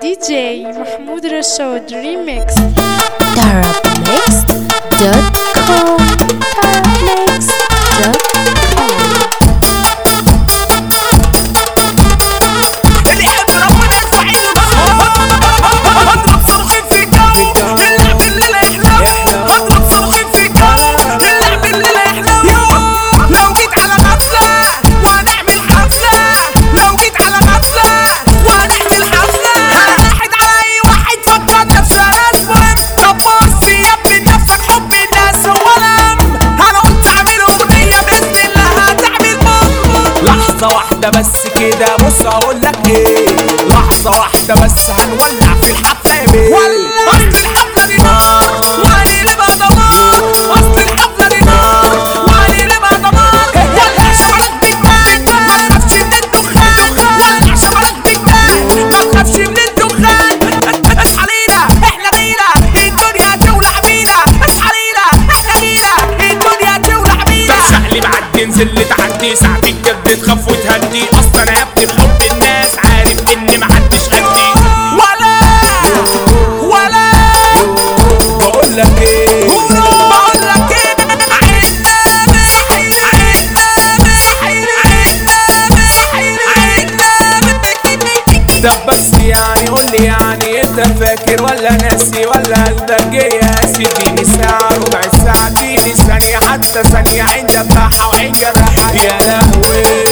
DJ محمود رشاد ريميكس darabmix.com darabmix.com اللي يحب ربنا يرفع ايده اضرب صاروخين في الجو اللعب الليلة يحلو اضرب صاروخين في الجو اللعب الليلة يحلو لو جيت على غفلة وهنعمل حفلة لو جيت على غفلة وهنعمل حفلة هنحد على اي واحد فكر نفسه اسود طب بص يا ابني نفسك حب الناس اولا انا قلت اعمل اغنية باذن الله هتعمل بوم لحظة واحدة بس كده بص هقول لك ايه لحظة واحدة بس هنولع في الحفلة يا بيه اصل الحفلة دي نار وهنقلبها دمار اصل الحفلة دي نار وهنقلبها دمار ولع شبك دماغ ما تخافش من الدخان ولع شبك دماغ ما تخافش من الدخان اصحى لينا احنا جينا الدنيا تولع بينا اصحى لينا احنا جينا الدنيا تولع بينا طب شقلب عدي نزل اللي تعدي ساعتك جد تخاف وتهدي اصلا انا يا ابني بحب الناس عارف ان محدش قدي ولا ولا بقول لك ايه بقول لك ايه عنا صحيح عنا صحيح عنا صحيح عنا طب بس يعني قول لي يعني انت فاكر ولا ناسي ولا قلبك جاي قاسي اديني ساعة ربع ساعة اديني ثانية حتى ثانية عين دباحة وعين جرحة يا لهوي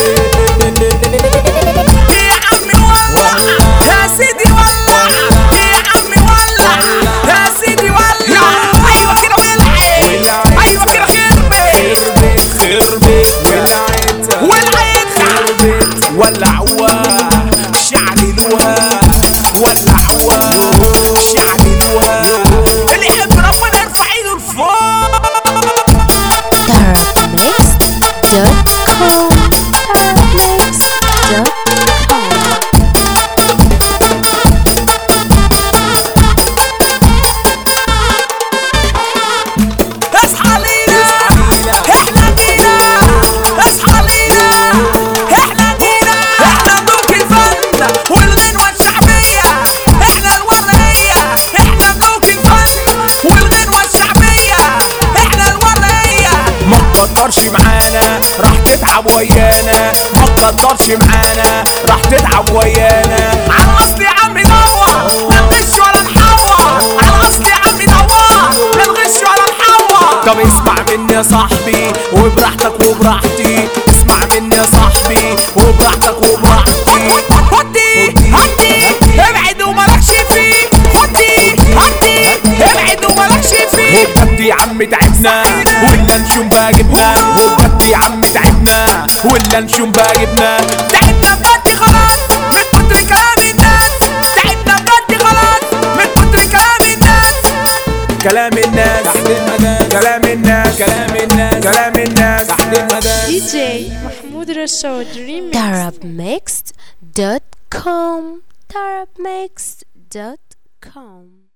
يا عمي ولع يا سيدي ولع يا عمي ولع يا سيدي ولع ايوه كده ولع ايوه كده خربت خربت خربت ولعت ولعت خربت ولعوها شعللوها ولعوها شعللوها اللي يحب ربنا يرفع ايده لفوق darabmix.com darabmix.com اصحى لينا احنا جينا اصحى لينا احنا جينا احنا ملوك الفن والغنوة الشعبية احنا الوطنية احنا ملوك الفن والغنوة الشعبية احنا الوطنية ما تقدرش معانا راح تتعب ويانا ما تقدرش معانا راح تتعب ويانا على الاصل يا عم دور لا نغش ولا نحور على الاصل يا عم دور لا نغش ولا نحور طب اسمع مني يا صاحبي وبراحتك وبراحتي اسمع مني يا صاحبي وبراحتك وبراحتي هدي هدي ابعد ومالكش فيه هدي هدي ابعد ومالكش فيه وبجد يا عم تعبنا ولا نشوم بقى جبنا وبجد يا عم تعبنا ولا نشوم بقى جبنا تعبنا بجد خلاص من كتر كلام الناس تعبنا بجد خلاص من كتر كلام الناس كلام الناس تحت المدى كلام الناس كلام الناس كلام الناس تحت المدى DJ محمود رشاد ريميكس darabmix.com darabmix.com